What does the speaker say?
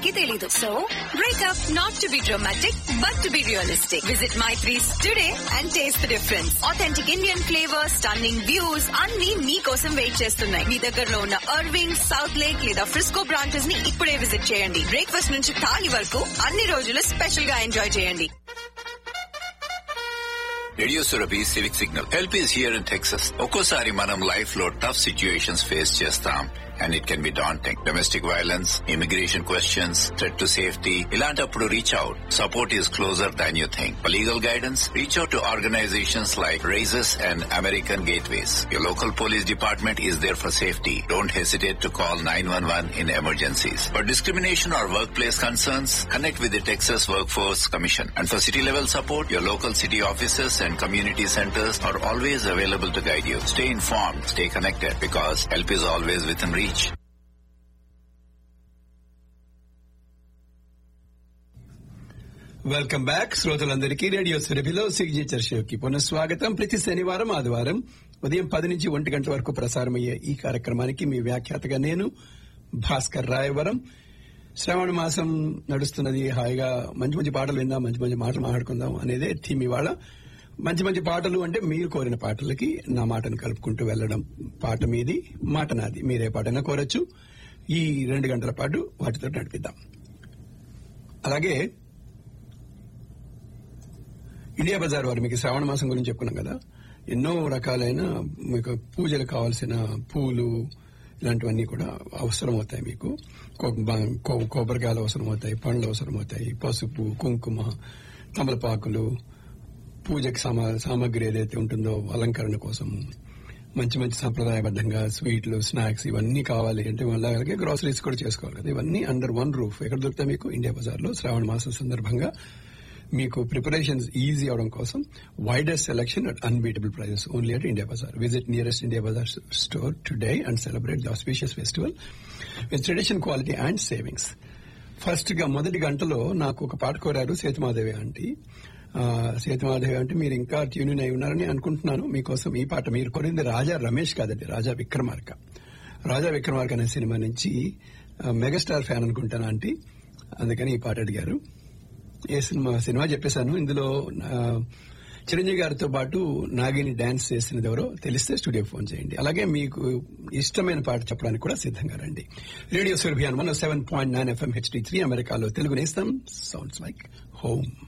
మనకి తెలీదు so breakup not to be dramatic but to be realistic visit my trees today and taste the difference authentic Indian flavours stunning views అన్ని మీకోసం wait చేస్తున్నాయి మీ దగ్గరలో ఉన్న అర్వింగ్ సౌత్ లేక్ లేదా ఫ్రిస్కో బ్రాంచెస్ ని ఇప్పుడే విజిట్ చేయండి బ్రేక్ఫాస్ట్ నుంచి థాలి వరకు అన్ని రోజులు స్పెషల్ గా ఎంజాయ్ చేయండి radio Surabhi civic signal help is here in Texas ఒక్కోసారి మనం లైఫ్ లో టఫ్ సిచ్యుయేషన్స్ ఫేస్ చేస్తాం and it can be daunting domestic violence immigration questions threat to safety ఇలాంటప్పుడు reach out support is closer than you think for legal guidance reach out to organisations like Raices and American gateways your local police department is there for safety. Don't hesitate to call 911 in emergencies. For discrimination or workplace concerns, connect with the Texas Workforce Commission. And for city level support, your local city offices and community centers are always available to guide you. Stay informed, stay connected because help is always within reach. Welcome back శ్రోతలందరికీ radio సురభిలో signature షోకి పునఃస్వాగతం ప్రతి శనివారం ఆదివారం ఉదయం పది నుంచి ఒంటి గంటల వరకు ప్రసారమయ్యే ఈ కార్యక్రమానికి మీ వ్యాఖ్యాతగా నేను భాస్కర్ రాయవరం శ్రావణ మాసం నడుస్తున్నది హాయిగా మంచి మంచి పాటలు విందాం మంచి మంచి మాటలు మాట్లాడుకుందాం అనేదే థీమ్ ఇవాళ మంచి మంచి పాటలు అంటే మీరు కోరిన పాటలకి నా మాటను కలుపుకుంటూ వెళ్ళడం పాట మీది మాట నాది మీరే పాటైనా కోరచ్చు ఈ రెండు గంటల పాటు వాటితో నడిపిద్దాం అలాగే ఇండియా బజార్ వారు మీకు శ్రావణ మాసం గురించి చెప్పుకున్నాం కదా ఎన్నో రకాలైన మీకు పూజలు కావాల్సిన పూలు ఇలాంటివన్నీ కూడా అవసరం అవుతాయి మీకు కొ- బ- కొ- కొబ్బరికాయలు అవసరం అవుతాయి పండ్లు అవసరం అవుతాయి పసుపు కుంకుమ తమలపాకులు పూజకి సమా సామాగ్రి ఏదైతే ఉంటుందో అలంకరణ కోసం మంచి మంచి సంప్రదాయబద్ధంగా స్వీట్లు స్నాక్స్ ఇవన్నీ కావాలి అంటే మళ్ళీ అలాగే గ్రాసరీస్ కూడా చేసుకోవాలి కదా ఇవన్నీ అండర్ వన్ రూఫ్ ఎక్కడ దొరుకుతాయి మీకు ఇండియా బజార్ లో శ్రావణ మాసం సందర్భంగా మీకు ప్రిపరేషన్స్ ఈజీ అవడం కోసం widest selection at unbeatable prices only at India Bazaar visit nearest India Bazaar store today and celebrate the auspicious festival with tradition quality and savings first గా మొదటి గంటలో నాకు ఒక పాట కోరారు సేతుమాదేవి ఆంటీ ఆ, సేతుమాదేవి అంటే మీరు ఇంకా ట్యూన్ అయి ఉన్నారని అనుకుంటున్నాను మీకోసం ఈ పాట మీరు కోరింది రాజా రమేష్ కాదండి రాజా విక్రమార్క రాజా విక్రమార్క అనే సినిమా నుంచి ఆ, మెగాస్టార్ ఫ్యాన్ అనుకుంటాను ఆంటీ అందుకని ఈ పాట అడిగారు ఏ సినిమా సినిమా చెప్పేశాను ఇందులో ఆ, చిరంజీవి గారితో పాటు నాగిని డాన్స్ చేసినది ఎవరో తెలిస్తే స్టూడియో ఫోన్ చేయండి అలాగే మీకు ఇష్టమైన పాట చెప్పడానికి కూడా సిద్ధంగా రండి రేడియో సురభియాన్ one seven point nine FM HD three అమెరికాలో తెలుగు నేస్తాం సౌండ్స్ లైక్ హోమ్